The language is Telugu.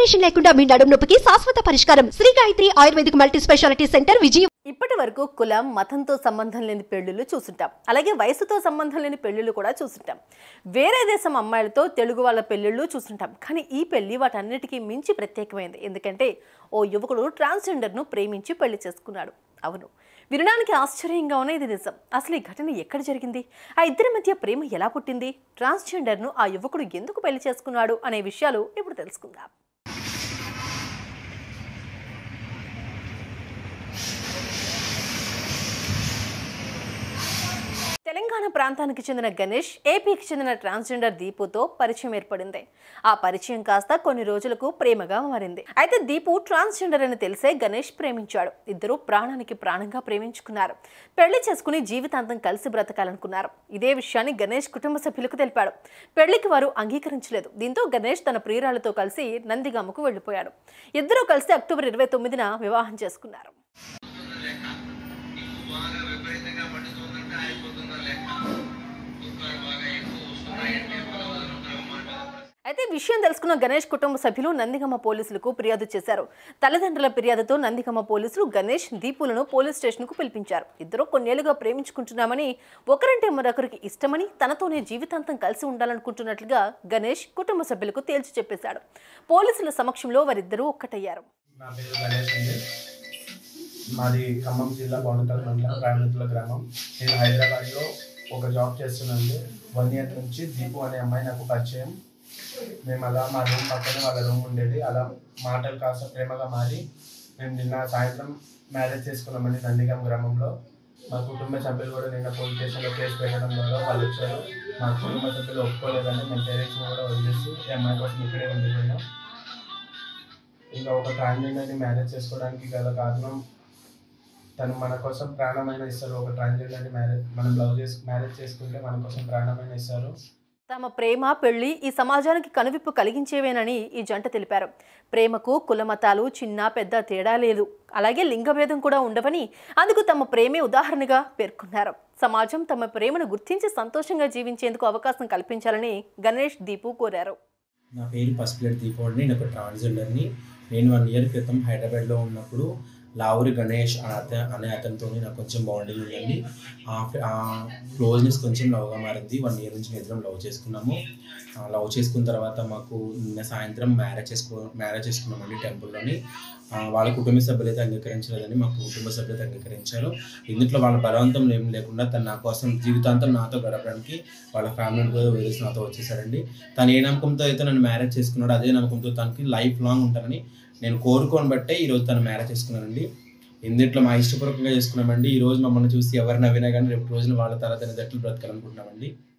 ఆపరేషన్ లేకుండా మీ నడుము నొప్పికి శాశ్వత పరిష్కారం Sri Gayatri ayurvedic multi speciality centre Vijaya ఇప్పటి వరకు కులం మతంతో సంబంధం లేని పెళ్లిళ్ళు చూసుంటాం అలాగే వయసుతో సంబంధం లేని పెళ్లిళ్ళు కూడా చూసుంటాం వేరే దేశం అమ్మాయిలతో తెలుగు వాళ్ళ పెళ్లిళ్ళు చూసుంటాం కానీ ఈ పెళ్లి వాటన్నిటికీ మించి ప్రత్యేకమైంది ఎందుకంటే ఓ యువకుడు ట్రాన్స్జెండర్ను ప్రేమించి పెళ్లి చేసుకున్నాడు అవును వినడానికి ఆశ్చర్యంగా ఉన్న ఇది నిజం అసలు ఈ ఘటన ఎక్కడ జరిగింది ఆ ఇద్దరి మధ్య ప్రేమ ఎలా పుట్టింది ట్రాన్స్జెండర్ను ఆ యువకుడు ఎందుకు పెళ్లి చేసుకున్నాడు అనే విషయాలు ఇప్పుడు తెలుసుకుందాం తెలంగాణ ప్రాంతానికి చెందిన గణేష్ ఏపీకి చెందిన ట్రాన్స్జెండర్ దీపుతో పరిచయం ఏర్పడింది ఆ పరిచయం కాస్త కొన్ని రోజులకు ప్రేమగా మారింది అయితే దీపు ట్రాన్స్జెండర్ అని తెలిసే గణేష్ ప్రేమించాడు ఇద్దరు ప్రాణానికి ప్రాణంగా ప్రేమించుకున్నారు పెళ్లి చేసుకుని జీవితాంతం కలిసి బ్రతకాలనుకున్నారు ఇదే విషయాన్ని గణేష్ కుటుంబ సభ్యులకు తెలిపాడు పెళ్లికి వారు అంగీకరించలేదు దీంతో గణేష్ తన ప్రియురాలతో కలిసి నందిగామకు వెళ్లిపోయాడు ఇద్దరూ కలిసి అక్టోబర్ ఇరవై తొమ్మిదిన వివాహం చేసుకున్నారు బాగా విపరీతంగా పడుతుందంటే అయిపోతుందో లెక్క దుఃఖాలు బాగా ఎక్కువ వస్తున్నాయంటే బలవంతం మాట అయితే ఈ విషయం తెలుసుకున్న గణేష్ కుటుంబ సభ్యులు నందిగమ్మ పోలీసులకు ఫిర్యాదు చేశారు తల్లిదండ్రుల ఫిర్యాదుతో నందిగమ్మ పోలీసులు గణేష్ దీపులను పోలీస్ స్టేషన్కు పిలిపించారు ఇద్దరు కొన్నేళ్లుగా ప్రేమించుకుంటున్నామని ఒకరంటే మరొకరికి ఇష్టమని తనతోనే జీవితాంతం కలిసి ఉండాలనుకుంటున్నట్లుగా గణేష్ కుటుంబ సభ్యులకు తేల్చి చెప్పేశాడు పోలీసుల సమక్షంలో వారిద్దరూ ఒక్కటయ్యారు నా పేరు గణేష్ అండి మాది ఖమ్మం జిల్లా బౌనకల్ మండలం రాయమతుల గ్రామం నేను హైదరాబాద్లో ఒక జాబ్ చేస్తున్నాను వన్ ఇయర్ నుంచి దీపు అనే అమ్మాయి నాకు పరిచయం మేము అలా మా రూమ్ పక్కనే వాళ్ళ రూమ్ ఉండేది అలా మాటలు కాస్త ప్రేమగా మారి మేము నిన్న సాయంత్రం మ్యారేజ్ చేసుకున్నామండి నందిగాం గ్రామంలో మా కుటుంబ సభ్యులు కూడా నిన్న పోలీస్ స్టేషన్లో కేసు పెట్టడం ద్వారా వాళ్ళు వచ్చారు మా కుటుంబ సభ్యులు ఒప్పుకోలేదని మేము పేరెంట్స్ని కూడా వదిలేసి ఈ అమ్మాయి కోసం ఇక్కడే ఉండిపోయినాం ఇంకా ఒక ట్రాన్స్జెండర్ని మ్యారేజ్ చేసుకోవడానికి గల కారణం తను మన కోసం ప్రాణమైన ఇస్తారు ఒక ట్రాన్స్జెండర్ని మ్యారేజ్ మనం లవ్ చేసి మ్యారేజ్ చేసుకుంటే మన కోసం ప్రాణమైన ఇస్తారు తమ ప్రేమ పెళ్లి ఈ సమాజానికి కనువిప్పు కలిగించేవేనని ఈ జంట తెలిపారు ప్రేమకు కులమతాలు చిన్న పెద్ద తేడా లేదు అలాగే లింగభేదం కూడా ఉండవని అందుకు తమ ప్రేమే ఉదాహరణగా పేర్కొన్నారు సమాజం తమ ప్రేమను గుర్తించి సంతోషంగా జీవించేందుకు అవకాశం కల్పించాలని గణేష్ దీపు కోరారు నా పేరు పసుపులేటి దీపావళి నేను ఒక ట్రాన్స్జెండర్ని నేను వన్ ఇయర్ క్రితం హైదరాబాద్లో ఉన్నప్పుడు లావురి గణేష్ అనే అత అనే అతనితో నాకు కొంచెం బాండింగ్ ఉందండి ఆ ఫ- ఆ క్లోజ్నెస్ కొంచెం లవ్గా మారింది వన్ ఇయర్ నుంచి మేము ఇద్దరం లవ్ చేసుకున్నాము లవ్ చేసుకున్న తర్వాత మాకు నిన్న సాయంత్రం మ్యారేజ్ చేసుకో మ్యారేజ్ చేసుకున్నామండి టెంపుల్లోని ఆ, వాళ్ళ కుటుంబ సభ్యులు అయితే అంగీకరించలేదని మా కుటుంబ సభ్యులు అయితే అంగీకరించారు ఇందులో వాళ్ళ బలవంతం ఏం లేకుండా తను నా కోసం జీవితాంతం నాతో గడపడానికి వాళ్ళ ఫ్యామిలీని కూడా వదిలేసి నాతో వచ్చేసాడండి తను ఏ నమ్మకంతో అయితే నన్ను మ్యారేజ్ చేసుకున్నాడో అదే నమ్మకంతో తనకి లైఫ్ లాంగ్ ఉంటానని నేను కోరుకోని బట్టే ఈరోజు తను మ్యారేజ్ చేసుకున్నానండి ఇందుట్లో మా ఇష్టపూర్వకంగా చేసుకున్నామండి ఈ రోజు మమ్మల్ని చూసి ఎవరు నవ్వినా కానీ రేపు రోజున వాళ్ళ తర్వాత ఎట్లు బ్రతకాలనుకుంటున్నామండి